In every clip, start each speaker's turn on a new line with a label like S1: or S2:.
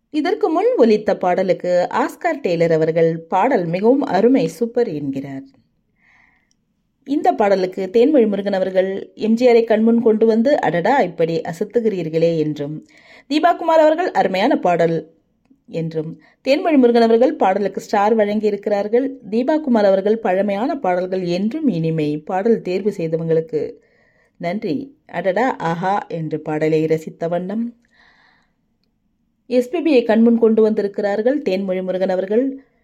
S1: இதற்கு முன் ஒலித்த பாடலுக்கு ஆஸ்கார் டெய்லர் அவர்கள் பாடல் மிகவும் அருமை சூப்பர் என்கிறார் இந்த பாடலுக்கு தேன்மொழி முருகன் அவர்கள் எம்ஜிஆரை கண்முன் கொண்டு வந்து அடடா இப்படி அசத்துகிறீர்களே என்றும் தீபாகுமார் அவர்கள் அருமையான பாடல் என்றும் தேன்மொழி முருகன் அவர்கள் பாடலுக்கு ஸ்டார் வழங்கி இருக்கிறார்கள் தீபாகுமார் அவர்கள் பழமையான பாடல்கள் என்றும் இனிமை பாடல் தேர்வு செய்தவங்களுக்கு நன்றி அடடா ஆஹா என்று பாடலை ரசித்த வண்ணம் எஸ்பிபியை கண்முன் கொண்டு வந்திருக்கிறார்கள் தேன்மொழி முருகன் அவர்கள்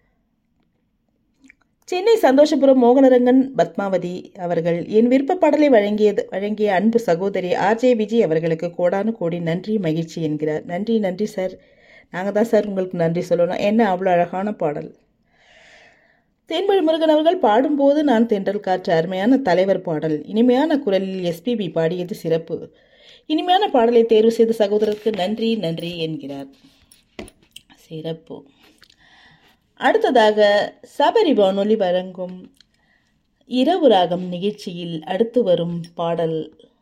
S1: சென்னை சந்தோஷபுரம் மோகனரங்கன் பத்மாவதி அவர்கள் என் விருப்ப பாடலை வழங்கியது வழங்கிய அன்பு சகோதரி ஆர்ஜே விஜய் அவர்களுக்கு கோடானு கோடி நன்றி மகிழ்ச்சி என்கிறார் நன்றி நன்றி சார் நாங்கள் தான் சார் உங்களுக்கு நன்றி சொல்லணும் என்ன அவ்வளோ அழகான பாடல் தேன்மொழி முருகன் அவர்கள் பாடும்போது நான் தென்றல் காற்று அருமையான தலைவர் பாடல் இனிமையான குரலில் எஸ்பிபி பாடியது சிறப்பு இனிமையான பாடலை தேர்வு செய்த சகோதரருக்கு நன்றி நன்றி என்கிறார் சிறப்பு அடுத்ததாக சபரி வானொலி வழங்கும் இரவு ராகம் நிகழ்ச்சியில் அடுத்து வரும் பாடல்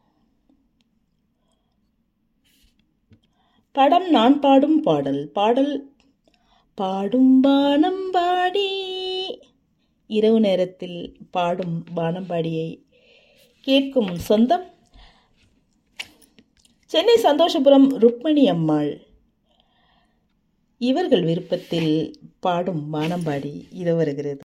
S1: படம் நான் பாடும் பாடல் பாடல் பாடும் பானம் பாடி இரவு நேரத்தில் பாடும் பானம்பாடியை கேட்கும் சொந்தம் சென்னை சந்தோஷபுரம் ருக்மணி அம்மாள் இவர்கள் விருப்பத்தில் பாடும் வானம்பாடி இது வருகிறது